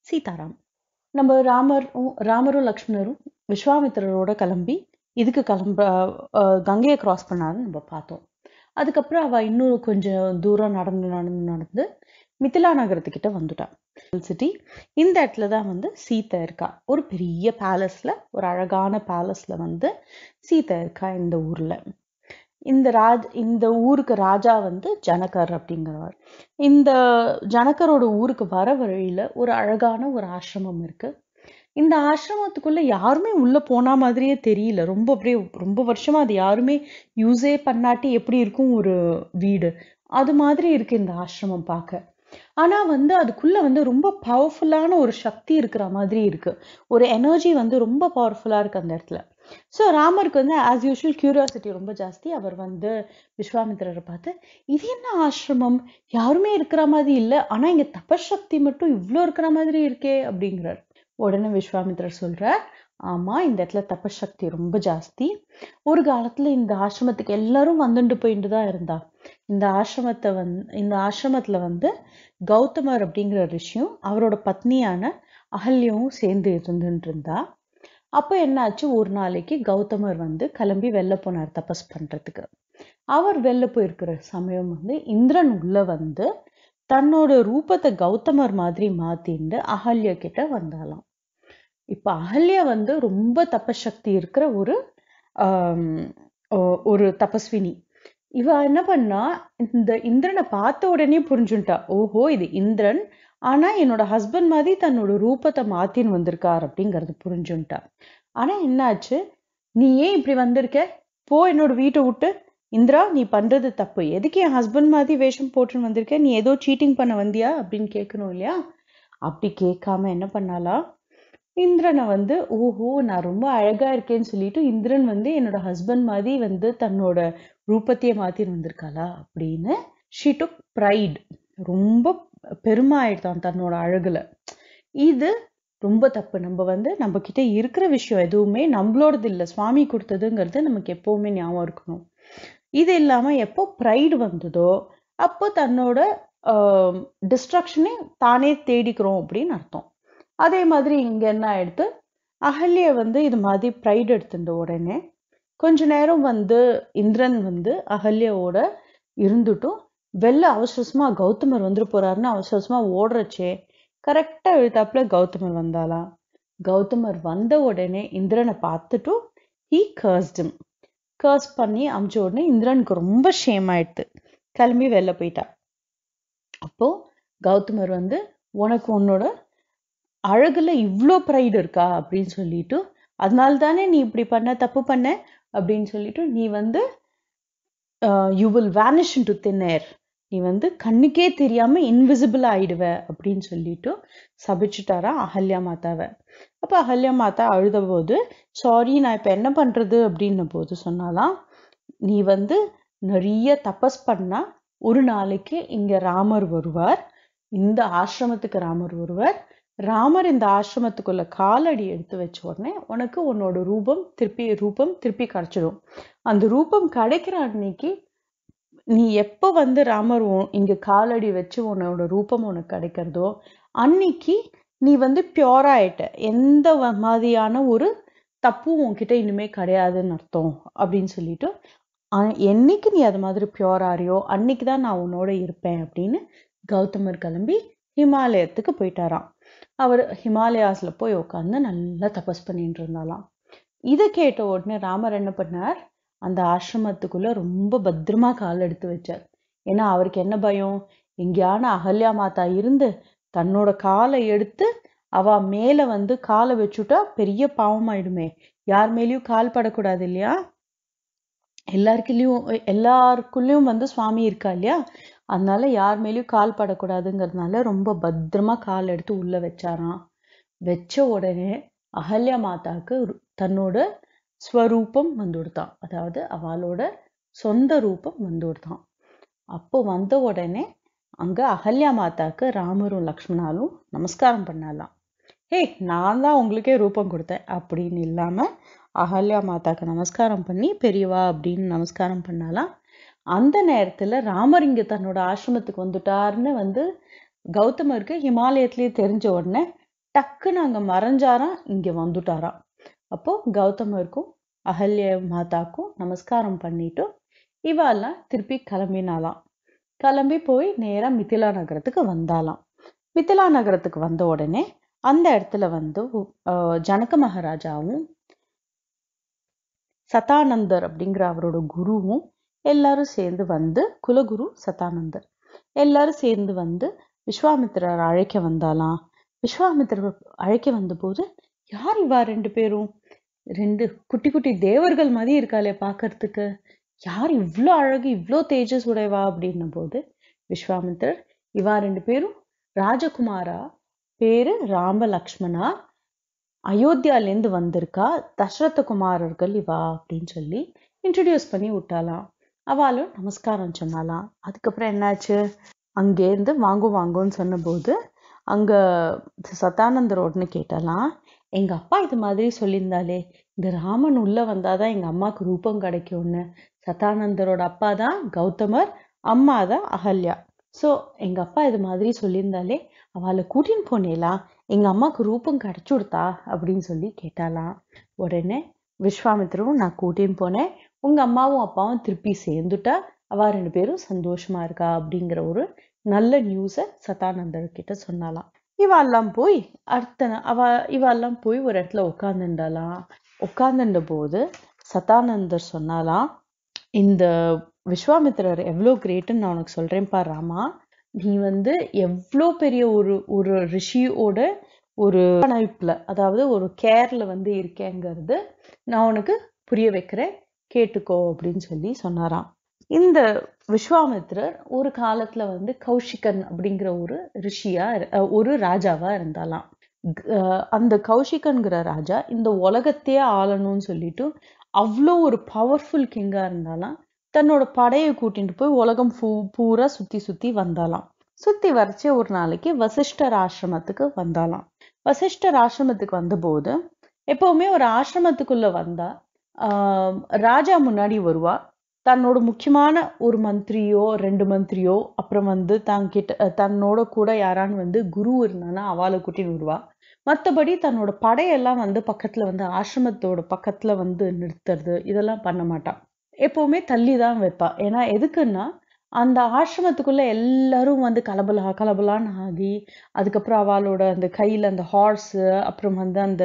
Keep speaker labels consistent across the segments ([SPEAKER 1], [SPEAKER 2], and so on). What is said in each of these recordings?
[SPEAKER 1] சீதாராம் நம்ம ராமரும் ராமரும் லக்ஷ்மணரும் விஸ்வாமித்திரரோட கிளம்பி இதுக்கு கிளம்ப அஹ், கங்கையை கிராஸ் பண்ணாருன்னு நம்ம பார்த்தோம் அதுக்கப்புறம் அவ இன்னும் கொஞ்சம் தூரம் நடந்து நடந்து நடந்து மிथिला நகரத்துக்கிட்ட வந்துட்டா சிட்டி இந்த இடத்துல தான் வந்து சீதை இருக்கா ஒரு பெரிய பேலஸ்ல ஒரு அழகான பேலஸ்ல வந்து சீதை இருக்கா இந்த ஊர்ல இந்த ராஜ் இந்த ஊருக்கு ராஜா வந்து ஜனகர் அப்படிங்கிறவர் இந்த ஜனகரோட ஊருக்கு வர வழியில ஒரு அழகான ஒரு ஆசிரமம் இருக்கு இந்த ஆசிரமத்துக்குள்ள யாருமே உள்ள போன மாதிரியே தெரியல ரொம்ப அப்படியே ரொம்ப வருஷமா அது யாருமே யூஸே பண்ணாட்டி எப்படி இருக்கும் ஒரு வீடு அது மாதிரி இருக்கு இந்த ஆசிரமம் பார்க்க ஆனா வந்து அதுக்குள்ள வந்து ரொம்ப பவர்ஃபுல்லான ஒரு சக்தி இருக்கிற மாதிரி இருக்கு ஒரு எனர்ஜி வந்து ரொம்ப பவர்ஃபுல்லா இருக்கு அந்த இடத்துல ஸோ ராமருக்கு வந்து ஆஸ் யூஷுவல் கியூரியாசிட்டி ரொம்ப ஜாஸ்தி அவர் வந்து விஸ்வாமித்திரரை பார்த்து இது என்ன ஆசிரமம் யாருமே இருக்கிற மாதிரி இல்லை ஆனா இங்க தபசக்தி மட்டும் இவ்ளோ இருக்கிற மாதிரி இருக்கே அப்படிங்கிறார் உடனே விஸ்வாமித்திரர் சொல்றார் ஆமா இந்த இடத்துல தபசக்தி ரொம்ப ஜாஸ்தி ஒரு காலத்துல இந்த ஆசிரமத்துக்கு எல்லாரும் வந்துட்டு போயிட்டு தான் இருந்தா இந்த ஆசிரமத்தை வந்து இந்த ஆசிரமத்துல வந்து கௌதமர் அப்படிங்கிற ரிஷியும் அவரோட பத்னியான அகல்யாவும் சேர்ந்து இருந்துட்டு இருந்தா அப்போ என்னாச்சு ஒரு நாளைக்கு கௌதமர் வந்து கிளம்பி வெளில போனார் தபஸ் பண்றதுக்கு அவர் வெளில போயிருக்கிற சமயம் வந்து இந்திரன் உள்ள வந்து தன்னோட ரூபத்தை கௌதமர் மாதிரி மாத்திண்டு அகல்யா கிட்ட வந்தாலாம் இப்ப அகல்யா வந்து ரொம்ப தபசக்தி இருக்கிற ஒரு ஆம், ஒ- ஒரு தபஸ்வினி இவ என்ன பண்ணா இந்த இந்திரனை பார்த்த உடனே புரிஞ்சுட்டா ஓஹோ இது இந்திரன் ஆனா என்னோட ஹஸ்பண்ட் மாதிரி தன்னோட ரூபத்தை மாத்தின்னு வந்திருக்கார் அப்படிங்கறது புரிஞ்சுட்டா ஆனா என்னாச்சு நீ ஏன் இப்படி வந்திருக்க போ என்னோட வீட்டை விட்டு இந்திரா நீ பண்றது தப்பு எதுக்கு என் ஹஸ்பண்ட் மாதிரி வேஷம் போட்டுன்னு வந்திருக்க நீ ஏதோ சீட்டிங் பண்ண வந்தியா அப்படின்னு கேட்கணும் இல்லையா அப்படி கேட்காம என்ன பண்ணாலா இந்திரனை வந்து ஓஹோ நான் ரொம்ப அழகா இருக்கேன்னு சொல்லிட்டு இந்திரன் வந்து என்னோட ஹஸ்பண்ட் மாதிரி வந்து தன்னோட ரூபத்தையே மாத்தின்னு வந்திருக்காளா அப்படின்னு ஷீ டுக் ப்ரைட் ரொம்ப பெருமை ஆயிடுதான் தன்னோட அழகுல இது ரொம்ப தப்பு நம்ம வந்து நம்ம கிட்ட இருக்கிற விஷயம் எதுவுமே நம்மளோடது இல்லை சுவாமி கொடுத்ததுங்கிறது நமக்கு எப்பவுமே ஞாபகம் இருக்கணும் இது இல்லாம எப்போ ப்ரைடு வந்ததோ அப்போ தன்னோட டிஸ்ட்ரக்ஷனே தானே தேடிக்கிறோம் அப்படின்னு அர்த்தம் அதே மாதிரி இங்க என்ன ஆயிடுத்து அகல்ய வந்து இது மாதிரி ப்ரைட் எடுத்துட்ட உடனே கொஞ்ச நேரம் வந்து இந்திரன் வந்து அகல்யாவோட இருந்துட்டும் வெளில அவசரமா கௌதமர் வந்துட்டு போறாருன்னு அவசரமா ஓடுறச்சே கரெக்டா எழுத்தாப்புல கௌதமர் வந்தாலாம் கௌதமர் வந்த உடனே இந்திரனை பார்த்துட்டும் ஹீ கர்ஸ்டும் கர்ஸ் பண்ணி அமிச்ச உடனே இந்திரனுக்கு ரொம்ப ஷேம் ஆயிடுது கிளம்பி வெளில போயிட்டா அப்போ கௌதமர் வந்து உனக்கு உன்னோட அழகுல இவ்ளோ ப்ரைடு இருக்கா அப்படின்னு சொல்லிட்டு அதனால தானே நீ இப்படி பண்ண தப்பு பண்ண அப்படின்னு சொல்லிட்டு நீ வந்து you will vanish to thin air நீ வந்து கண்ணுக்கே தெரியாம இன்விசிபிள் ஆயிடுவ அப்படின்னு சொல்லிட்டு சபிச்சுட்டாரா அகல்யா மாதாவை அப்ப அகல்யா மாதா அழுத போது சாரி நான் இப்ப என்ன பண்றது அப்படின்ன போது சொன்னாலாம் நீ வந்து நிறைய தபஸ் பண்ணா ஒரு நாளைக்கு இங்க ராமர் வருவார் இந்த ஆசிரமத்துக்கு ராமர் வருவார் ராமர் இந்த ஆசிரமத்துக்குள்ள காலடி எடுத்து வச்ச உடனே உனக்கு உன்னோட ரூபம் திருப்பி ரூபம் திருப்பி கிடைச்சிடும் அந்த ரூபம் கிடைக்கிற அன்னைக்கு நீ எப்ப வந்து ராமர் உன் இங்க காலடி வச்சு உன்னோட ரூபம் உனக்கு கிடைக்கிறதோ அன்னைக்கு நீ வந்து பியூரா ஆயிட்ட எந்த வ- மாதிரியான ஒரு தப்பும் உன்கிட்ட இனிமே கிடையாதுன்னு அர்த்தம் அப்படின்னு சொல்லிட்டு ஆ- என்னைக்கு நீ அது மாதிரி பியூர் ஆறியோ அன்னைக்கு தான் நான் உன்னோட இருப்பேன் அப்படின்னு கௌதமர் கிளம்பி ஹிமாலயத்துக்கு போயிட்டாராம் அவர் ஹிமாலயாஸ்ல போய் உட்காந்து நல்லா தபஸ் பண்ணிட்டு இருந்தாலாம் இதை கேட்ட உடனே ராமர் என்ன பண்ணார் அந்த ஆசிரமத்துக்குள்ள ரொம்ப பத்திரமா கால் எடுத்து வச்சார் ஏன்னா அவருக்கு என்ன பயம் எங்கேயான அகல்யா மாதா இருந்து தன்னோட காலை எடுத்து அவ மேல வந்து காலை வச்சுட்டா பெரிய பாவம் ஆயிடுமே யார் மேலயும் கால் படக்கூடாது இல்லையா எல்லாருக்குள்ளயும் எல்லாருக்குள்ளயும் வந்து சுவாமி இருக்கா இல்லையா அதனால யார் மேலயும் கால் படக்கூடாதுங்கிறதுனால ரொம்ப பத்திரமா கால் எடுத்து உள்ள வச்சாராம் வச்ச உடனே அகல்யா மாதாக்கு ரு- தன்னோட ஸ்வரூபம் வந்து கொடுத்தான் அதாவது அவளோட சொந்த ரூபம் வந்து கொடுத்தான் அப்போ வந்த உடனே அங்க அகல்யா மாதாக்கு ராமரும் லக்ஷ்மணாலும் நமஸ்காரம் பண்ணலாம் ஹே நான் தான் உங்களுக்கே ரூபம் கொடுத்தேன் அப்படின்னு இல்லாம அகல்யா மாதாக்கு நமஸ்காரம் பண்ணி பெரியவா அப்படின்னு நமஸ்காரம் பண்ணாலாம் அந்த நேரத்துல ராமர் இங்க தன்னோட ஆசிரமத்துக்கு வந்துட்டாருன்னு வந்து கௌதமருக்கு ஹிமாலயத்திலேயே தெரிஞ்ச உடனே டக்குன்னு அங்க மறைஞ்சாராம் இங்க வந்துட்டாராம் அப்போ கௌதமருக்கும் அகல்ய மாதாக்கும் நமஸ்காரம் பண்ணிட்டு இவாலாம் திருப்பி கிளம்பினாலாம் கிளம்பி போய் நேரா மிதிலா நகரத்துக்கு வந்தாலாம் மிதிலா நகரத்துக்கு வந்த உடனே அந்த இடத்துல வந்து அஹ், ஜனக மகாராஜாவும் சதானந்தர் அப்படிங்கிற அவரோட குருவும் எல்லாரும் சேர்ந்து வந்து குலகுரு சதானந்தர் எல்லாரும் சேர்ந்து வந்து விஸ்வாமித்திரர் அழைக்க வந்தாலாம் விஸ்வாமித்திரர் அழைக்க வந்தபோது யார் இவா ரெண்டு பேரும் ரெண்டு குட்டி குட்டி தேவர்கள் மாதிரி இருக்காளே பார்க்கறதுக்கு யார் இவ்ளோ அழகு இவ்ளோ தேஜஸ் உடையவா அப்படின்னும் போது விஸ்வாமித்திரர் இவா ரெண்டு பேரும் ராஜகுமாரா பேரு ராம லக்ஷ்மணா அயோத்தியாலேருந்து வந்திருக்கா தசரத குமாரர்கள் இவா அப்படின்னு சொல்லி இன்ட்ரடியூஸ் பண்ணி விட்டாலாம் அவளும் நமஸ்காரம் சொன்னாலாம் அதுக்கப்புறம் என்னாச்சு அங்கேருந்து வாங்கு வாங்குன்னு சொன்னபோது அங்க சதானந்தர் உடனே கேட்டாலாம் எங்க அப்பா இது மாதிரி சொல்லியிருந்தாலே இந்த ராமன் உள்ள வந்தாதான் எங்க அம்மாக்கு ரூபம் கிடைக்கும்னு சதானந்தரோட அப்பா தான் கௌதமர் அம்மா தான் அகல்யா சோ எங்க அப்பா இது மாதிரி சொல்லியிருந்தாலே அவளை கூட்டின்னு போனேலா எங்க அம்மாக்கு ரூபம் கிடைச்சு கொடுத்தா அப்படின்னு சொல்லி கேட்டாலாம் உடனே விஸ்வாமித்திரவும் நான் கூட்டின்னு போனேன் உங்க அம்மாவும் அப்பாவும் திருப்பி சேர்ந்துட்டா அவ ரெண்டு பேரும் சந்தோஷமா இருக்கா அப்படிங்கிற ஒரு நல்ல நியூஸை சதானந்தர் கிட்ட சொன்னாலாம் இவெல்லாம் போய் அடுத்த நா- அவ இவெல்லாம் போய் ஒரு இடத்துல உட்காந்துண்டாலாம் உட்காந்துட்ட போது சதானந்தர் சொன்னாலாம் இந்த விஸ்வாமித்திரர் எவ்வளோ கிரேட்டுன்னு நான் உனக்கு சொல்றேன் பார் ராமா நீ வந்து எவ்வளோ பெரிய ஒரு ஒரு ரிஷியோட ஒரு கணப்பில் அதாவது ஒரு கேர்ல வந்து இருக்கேங்கிறது நான் உனக்கு புரிய வைக்கிறேன் கேட்டுக்கோ அப்படின்னு சொல்லி சொன்னாராம் இந்த விஸ்வாமித்திரர் ஒரு காலத்துல வந்து கௌஷிகன் அப்படிங்கிற ஒரு ரிஷியா இரு- அஹ் ஒரு ராஜாவா இருந்தாலாம் க- அஹ் அந்த கௌஷிகன்கிற ராஜா இந்த உலகத்தையே ஆளணும்னு சொல்லிட்டு அவ்வளோ ஒரு பவர்ஃபுல் கிங்கா இருந்தாலாம் தன்னோட படையை கூட்டிட்டு போய் உலகம் பூ பூரா சுத்தி சுத்தி வந்தாலாம் சுத்தி வரைச்சு ஒரு நாளைக்கு வசிஷ்டர் ஆசிரமத்துக்கு வந்தாலாம் வசிஷ்டர் ஆசிரமத்துக்கு வந்தபோது எப்பவுமே ஒரு ஆசிரமத்துக்குள்ள வந்தா ஆஹ் ராஜா முன்னாடி வருவா தன்னோட முக்கியமான ஒரு மந்திரியோ ரெண்டு மந்திரியோ அப்புறம் வந்து தாங்கிட்ட அஹ் தன்னோட கூட யாரான்னு வந்து குரு இருந்தானா அவளை கூட்டின்னு வருவா மத்தபடி தன்னோட படையெல்லாம் வந்து பக்கத்துல வந்து ஆசிரமத்தோட பக்கத்துல வந்து நிறுத்துறது இதெல்லாம் பண்ண மாட்டான் எப்பவுமே தள்ளி தான் வைப்பா ஏன்னா எதுக்குன்னா அந்த ஆசிரமத்துக்குள்ள எல்லாரும் வந்து கலபலா கலபலான்னு ஆகி அதுக்கப்புறம் அவளோட அந்த கையில அந்த ஹார்ஸ் அப்புறம் வந்து அந்த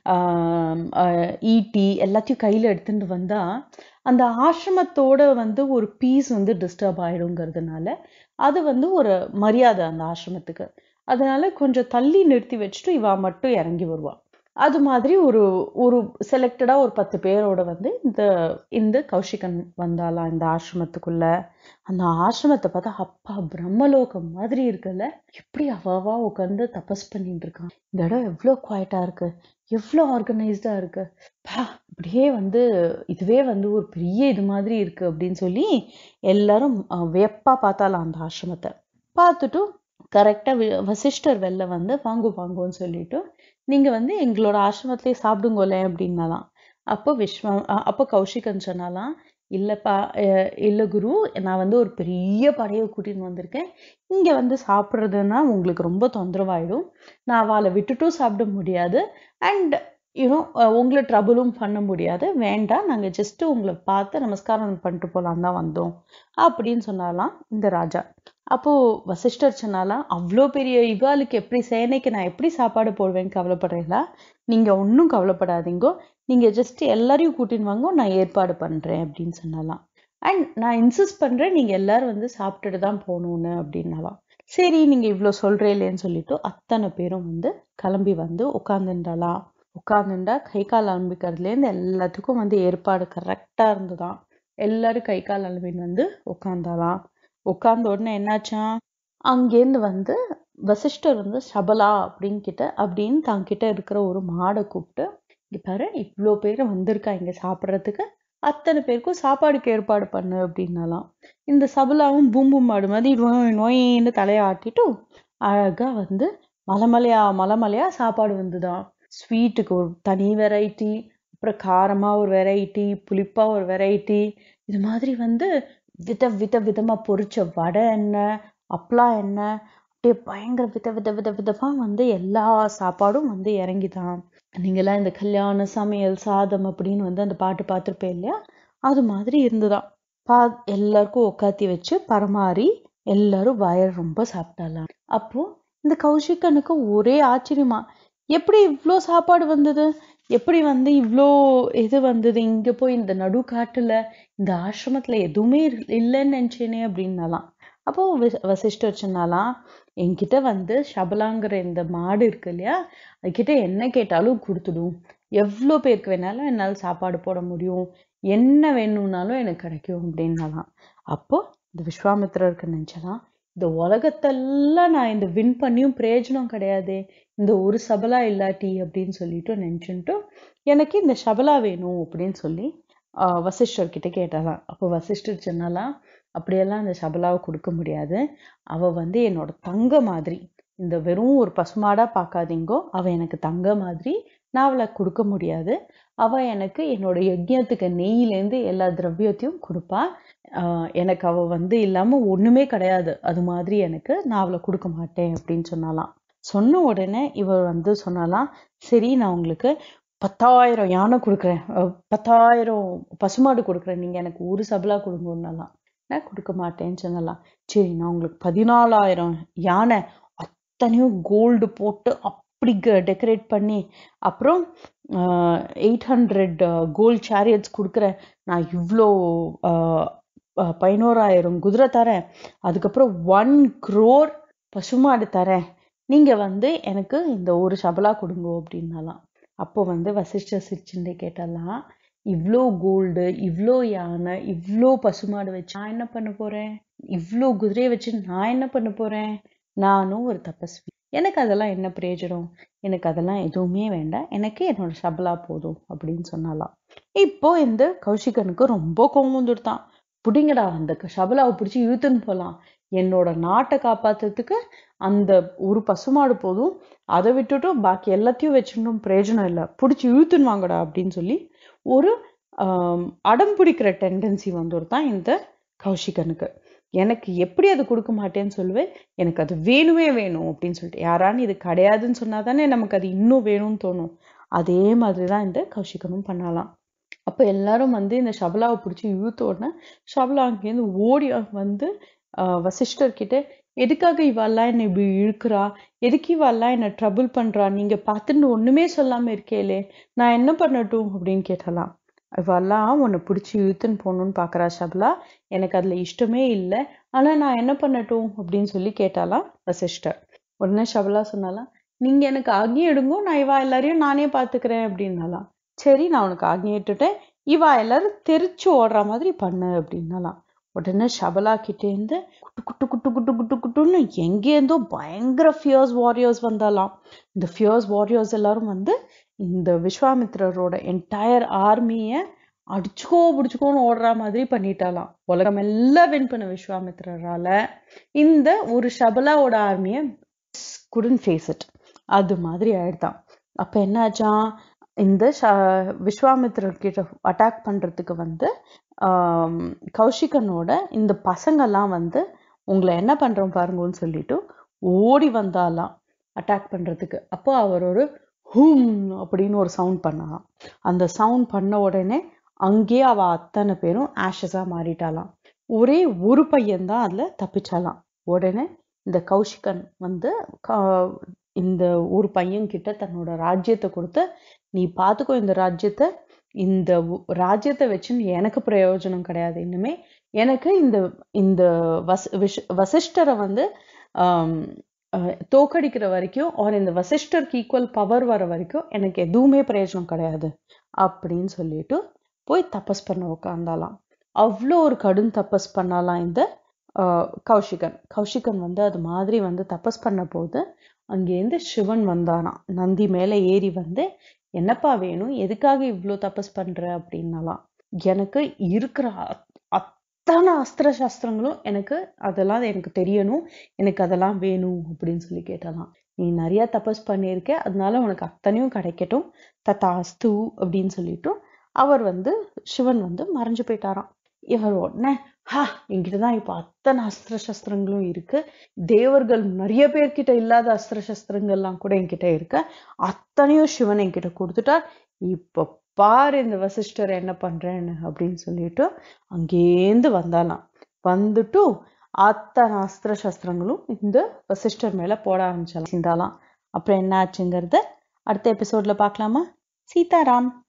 [SPEAKER 1] ஆம், அஹ், ஈட்டி எல்லாத்தையும் கையில எடுத்துட்டு வந்தா அந்த ஆசிரமத்தோட வந்து ஒரு பீஸ் வந்து டிஸ்டர்ப் ஆயிடுங்கிறதுனால அது வந்து ஒரு மரியாதை அந்த ஆசிரமத்துக்கு அதனால கொஞ்சம் தள்ளி நிறுத்தி வச்சுட்டு இவ மட்டும் இறங்கி வருவா அது மாதிரி ஒரு ஒரு செலக்டடா ஒரு பத்து பேரோட வந்து இந்த இந்த கௌஷிகன் வந்தாலாம் இந்த ஆசிரமத்துக்குள்ள அந்த ஆசிரமத்தை பார்த்தா அப்பா பிரம்மலோகம் மாதிரி இருக்குல்ல எப்படி அவாவா உட்காந்து தபஸ் பண்ணிட்டு இருக்கான் இந்த இடம் எவ்வளோ குவாய்ட்டா இருக்கு எவ்வளோ ஆர்கனைஸ்டா இருக்கு பா அப்படியே வந்து இதுவே வந்து ஒரு பெரிய இது மாதிரி இருக்கு அப்படின்னு சொல்லி எல்லாரும் அஹ், வியப்பா பார்த்தாலாம் அந்த ஆசிரமத்தை பார்த்துட்டு கரெக்டா வசிஷ்டர் வெளில வந்து வாங்கு வாங்குன்னு சொல்லிட்டு நீங்க வந்து எங்களோட ஆசிரமத்திலே சாப்பிடுங்கோலே அப்படின்னாலாம் அப்போ விஸ்வா அ- அப்போ கௌஷிகன் சொன்னாலாம் இல்லப்பா அஹ் இல்ல குரு நான் வந்து ஒரு பெரிய படையை கூட்டின்னு வந்திருக்கேன் இங்க வந்து சாப்பிட்றதுன்னா உங்களுக்கு ரொம்ப தொந்தரவாயிடும் நான் அவளை விட்டுட்டும் சாப்பிட முடியாது அண்ட் யூனோ உங்களை ட்ரபுளும் பண்ண முடியாது வேண்டாம் நாங்க ஜஸ்ட் உங்களை பார்த்து நமஸ்காரம் பண்ணிட்டு போலாம் தான் வந்தோம் அப்படின்னு சொன்னாலாம் இந்த ராஜா அப்போ வசிஷ்டர் சொன்னாலாம் அவ்வளோ பெரிய இவாளுக்கு எப்படி சேனைக்கு நான் எப்படி சாப்பாடு போடுவேன்னு கவலைப்படுறீங்களா நீங்க ஒன்றும் கவலைப்படாதீங்கோ நீங்க ஜஸ்ட் எல்லாரையும் கூட்டின்னு வாங்க நான் ஏற்பாடு பண்றேன் அப்படின்னு சொன்னாலாம் அண்ட் நான் இன்சிஸ்ட் பண்றேன் நீங்க எல்லாரும் வந்து சாப்பிட்டுட்டு தான் போகணும்னு அப்படின்னாலாம் சரி நீங்க இவ்வளோ சொல்றீங்களேன்னு சொல்லிட்டு அத்தனை பேரும் வந்து கிளம்பி வந்து உட்காந்துண்டாலாம் உட்காந்துண்டா கை கால் அலம்பிக்கிறதுலேருந்து எல்லாத்துக்கும் வந்து ஏற்பாடு கரெக்டா இருந்துதான் எல்லாரும் கை கால் அலம்பின்னு வந்து உட்காந்தாலாம் உட்கார்ந்த உடனே என்னாச்சாம் அங்கேருந்து வந்து வசிஷ்டர் வந்து சபலா அப்படின்னு கிட்ட அப்படின்னு தங்கிட்ட இருக்கிற ஒரு மாடை கூப்பிட்டு இங்க பாரு இவ்வளோ பேர் வந்திருக்கா இங்க சாப்பிட்றதுக்கு அத்தனை பேருக்கும் சாப்பாடுக்கு ஏற்பாடு பண்ணு அப்படின்னாலாம் இந்த சபலாவும் பூம்பு மாடு மாதிரி நோய் நோயின்னு தலையாட்டிட்டு அழகா வந்து மலைமலையா மலைமலையா சாப்பாடு வந்துதான் ஸ்வீட்டுக்கு ஒரு தனி வெரைட்டி அப்புறம் காரமா ஒரு வெரைட்டி புளிப்பா ஒரு வெரைட்டி இது மாதிரி வந்து வித வித விதமா பொரிச்ச வடை என்ன அப்பளம் என்ன அப்படியே பயங்கர வித வித வித விதமா வந்து எல்லா சாப்பாடும் வந்து இறங்கிதான் நீங்கெல்லாம் இந்த கல்யாண சமையல் சாதம் அப்படின்னு வந்து அந்த பாட்டு பார்த்துருப்பேன் இல்லையா அது மாதிரி இருந்துதான் பா எல்லாருக்கும் உட்காத்தி வச்சு பரமாறி எல்லாரும் வயர் ரொம்ப சாப்பிட்டாலாம் அப்போ இந்த கௌஷிகனுக்கு ஒரே ஆச்சரியமா எப்படி இவ்ளோ சாப்பாடு வந்தது எப்படி வந்து இவ்ளோ இது வந்தது இங்க போய் இந்த நடுக்காட்டுல இந்த ஆசிரமத்துல எதுவுமே இல்- இல்லைன்னு நினைச்சேனே அப்படின்னாலாம் அப்போ வசி- வசிஷ்டர் சொன்னாலாம் என்கிட்ட வந்து சபலாங்கிற இந்த மாடு இருக்கு இல்லையா அதுகிட்ட என்ன கேட்டாலும் கொடுத்துடும் எவ்வளோ பேருக்கு வேணாலும் என்னால் சாப்பாடு போட முடியும் என்ன வேணும்னாலும் எனக்கு கிடைக்கும் அப்படின்னாலாம் அப்போ இந்த விஸ்வாமித்திரருக்கு நினைச்சலாம் இந்த உலகத்தெல்லாம் நான் இந்த வின் பண்ணியும் பிரயோஜனம் கிடையாதே இந்த ஒரு சபலா இல்லாட்டி அப்படின்னு சொல்லிட்டு நினைச்சுட்டு எனக்கு இந்த சபலா வேணும் அப்படின்னு சொல்லி ஆஹ் வசிஷ்டர் கிட்ட கேட்டாலாம் அப்போ வசிஷ்டர் சொன்னாலாம் அப்படியெல்லாம் அந்த சபலாவை கொடுக்க முடியாது அவ வந்து என்னோட தங்க மாதிரி இந்த வெறும் ஒரு பசுமாடா பார்க்காதீங்கோ அவ எனக்கு தங்க மாதிரி நான் அவளை கொடுக்க முடியாது அவ எனக்கு என்னோட யஜ்ஞத்துக்கு நெய்யிலேருந்து எல்லா திரவியத்தையும் கொடுப்பா ஆஹ் எனக்கு அவ வந்து இல்லாம ஒண்ணுமே கிடையாது அது மாதிரி எனக்கு நான் அவளை கொடுக்க மாட்டேன் அப்படின்னு சொன்னாலாம் சொன்ன உடனே இவர் வந்து சொன்னாலாம் சரி நான் உங்களுக்கு பத்தாயிரம் யானை கொடுக்குறேன் அஹ் பத்தாயிரம் பசுமாடு கொடுக்குறேன் நீங்க எனக்கு ஒரு சபலா கொடுங்கன்னாலாம் நான் கொடுக்க மாட்டேன்னு சொன்னலாம் சரி நான் உங்களுக்கு பதினாலாயிரம் யானை அத்தனையும் கோல்டு போட்டு அப்படி டெக்கரேட் பண்ணி அப்புறம் எயிட் ஹண்ட்ரட் கோல்ட் சேரியட்ஸ் கொடுக்குறேன் நான் இவ்வளோ ஆஹ், ஆஹ், பதினோராயிரம் குதிரை தரேன் அதுக்கப்புறம் ஒன் க்ரோர் பசுமாடு தரேன் நீங்க வந்து எனக்கு இந்த ஒரு சபலா கொடுங்க அப்படின்னாலாம் அப்போ வந்து வசிஷ்டர் சிரிச்சுட்டே கேட்டலாம் இவ்ளோ கோல்டு இவ்ளோ யானை இவ்ளோ பசுமாடு வச்சு நான் என்ன பண்ண போறேன் இவ்ளோ குதிரையை வச்சு நான் என்ன பண்ண போறேன் நானும் ஒரு தபஸ்வி எனக்கு அதெல்லாம் என்ன பிரயோஜனம் எனக்கு அதெல்லாம் எதுவுமே வேண்டாம் எனக்கு என்னோட சபலா போதும் அப்படின்னு சொன்னாலாம் இப்போ இந்த கௌஷிகனுக்கு ரொம்ப கோவம் வந்துடுதான் புடிங்கடா அந்த க- சபலாவை பிடிச்சி இழுத்துன்னு போலாம் என்னோட நாட்டை காப்பாத்துறதுக்கு அந்த ஒரு பசுமாடு போதும் அதை விட்டுட்டு பாக்கி எல்லாத்தையும் வச்சுட்டும் பிரயோஜனம் இல்லை பிடிச்சி இழுத்துன்னு வாங்கடா அப்படின்னு சொல்லி ஒரு ஆம், அடம் பிடிக்கிற டெண்டன்சி வந்துருதான் இந்த கௌஷிகனுக்கு எனக்கு எப்படி அது கொடுக்க மாட்டேன்னு சொல்லுவேன் எனக்கு அது வேணுமே வேணும் அப்படின்னு சொல்லிட்டு யாரான்னு இது கிடையாதுன்னு சொன்னா தானே நமக்கு அது இன்னும் வேணும்னு தோணும் அதே மாதிரி தான் இந்த கௌஷிகனும் பண்ணலாம் அப்போ எல்லாரும் வந்து இந்த ஷபலாவை பிடிச்சி இழுத்த உடனே ஷபலா அங்கேருந்து ஓடி வந்து ஆஹ், வசிஷ்டர் கிட்ட எதுக்காக இவெல்லாம் என்னை இப்படி இழுக்கிறா எதுக்கு இவெல்லாம் என்னை ட்ரபிள் பண்றா நீங்க பார்த்துட்டு ஒண்ணுமே சொல்லாம இருக்கேலே நான் என்ன பண்ணட்டும் அப்படின்னு கேட்டலாம் இவெல்லாம் உன்னை பிடிச்சி இழுத்துன்னு போகணும்னு பார்க்கறா ஷபலா எனக்கு அதுல இஷ்டமே இல்லை ஆனா நான் என்ன பண்ணட்டும் அப்படின்னு சொல்லி கேட்டாலாம் வசிஷ்டர் உடனே ஷபலா சொன்னாலாம் நீங்க எனக்கு ஆக்ஞை எடுங்கோ நான் இவா எல்லாரையும் நானே பாத்துக்கிறேன் அப்படின்னாலாம் சரி நான் உனக்கு ஆக்ஞை இட்டுட்டேன் இவா எல்லாரும் தெரிச்சு ஓடுற மாதிரி பண்ணு அப்படின்னாலாம் உடனே ஷபலா கிட்டேருந்து குட்டு குட்டு குட்டு குட்டு குட்டு குட்டுன்னு எங்கேருந்தோ பயங்கர ஃபியர்ஸ் வாரியர்ஸ் வந்தாலாம் இந்த ஃபியர்ஸ் வாரியர்ஸ் எல்லாரும் வந்து இந்த விஸ்வாமித்திரரோட என்டையர் ஆர்மிய அடிச்சுக்கோ பிடிச்சுக்கோன்னு ஓடுற மாதிரி பண்ணிட்டாலாம் உலகம் எல்லாம் வின் பண்ண விஸ்வாமித்திரரால இந்த ஒரு ஷபலாவோட ஆர்மிய குடன் ஃபேஸ் இட் அது மாதிரி ஆயிடுதான் அப்ப என்ன ஆச்சாம் இந்த ஷ- விஸ்வாமித்திரர் கிட்ட அட்டாக் பண்றதுக்கு வந்து ஆம், கௌஷிகனோட இந்த பசங்கெல்லாம் வந்து உங்களை என்ன பண்றோம் பாருங்கன்னு சொல்லிட்டு ஓடி வந்தாலாம் அட்டாக் பண்றதுக்கு அப்போ அவர் ஒரு ஹூம் அப்படின்னு ஒரு சவுண்ட் பண்ணாலாம் அந்த சவுண்ட் பண்ண உடனே அங்கேயே அவ அத்தனை பேரும் ஆஷஸா மாறிட்டாலாம் ஒரே ஒரு பையன் தான் அதுல தப்பிச்சாலாம் உடனே இந்த கௌஷிகன் வந்து க- இந்த ஒரு பையன் கிட்ட தன்னோட ராஜ்யத்தை கொடுத்து நீ பாத்துக்கோ இந்த ராஜ்யத்தை இந்த உ- ராஜ்யத்தை வச்சு எனக்கு பிரயோஜனம் கிடையாது இனிமே எனக்கு இந்த இந்த வஸ் விஷ்- வசிஷ்டரை வந்து ஆம், அஹ், தோக்கடிக்கிற வரைக்கும் or இந்த வசிஷ்டருக்கு ஈக்குவல் பவர் வர வரைக்கும் எனக்கு எதுவுமே பிரயோஜனம் கிடையாது அப்படின்னு சொல்லிட்டு போய் தபஸ் பண்ண உட்காந்தாலாம் அவ்வளோ ஒரு கடும் தபஸ் பண்ணாலாம் இந்த ஆஹ், கௌஷிகன் கௌஷிகன் வந்து அது மாதிரி வந்து தபஸ் பண்ண போது அங்கேருந்து சிவன் வந்தானாம் நந்தி மேல ஏறி வந்து என்னப்பா வேணும் எதுக்காக இவ்ளோ தபஸ் பண்ற அப்படின்னாலாம் எனக்கு இருக்கிற அத்- அத்தனை அஸ்திர சாஸ்திரங்களும் எனக்கு அதெல்லாம் எனக்கு தெரியணும் எனக்கு அதெல்லாம் வேணும் அப்படின்னு சொல்லி கேட்டலாம் நீ நிறைய தபஸ் பண்ணியிருக்க அதனால உனக்கு அத்தனையும் கிடைக்கட்டும் ததாஸ்து அப்படின்னு சொல்லிட்டு அவர் வந்து சிவன் வந்து மறைஞ்சு போயிட்டாராம் இவர் உடனே ஹா என்கிட்ட தான் இப்போ அத்தனை அஸ்திர சஸ்திரங்களும் இருக்கு தேவர்கள் நிறைய பேர்கிட்ட இல்லாத அஸ்திர சஸ்திரங்கள்லாம் கூட என்கிட்ட இருக்கு அத்தனையும் சிவன் என்கிட்ட கொடுத்துட்டார் இப்போ பாரு இந்த வசிஷ்டர் என்ன பண்றேன்னு அப்படின்னு சொல்லிட்டு அங்கேருந்து வந்தாலாம் வந்துட்டு அத்தனை அஸ்திர சஸ்திரங்களும் இந்த வசிஷ்டர் மேல போட ஆரம்பிச்சாலாம் சிந்தாலாம் அப்புறம் என்ன ஆச்சுங்கிறத அடுத்த எபிசோட்ல பார்க்கலாமா சீதாராம்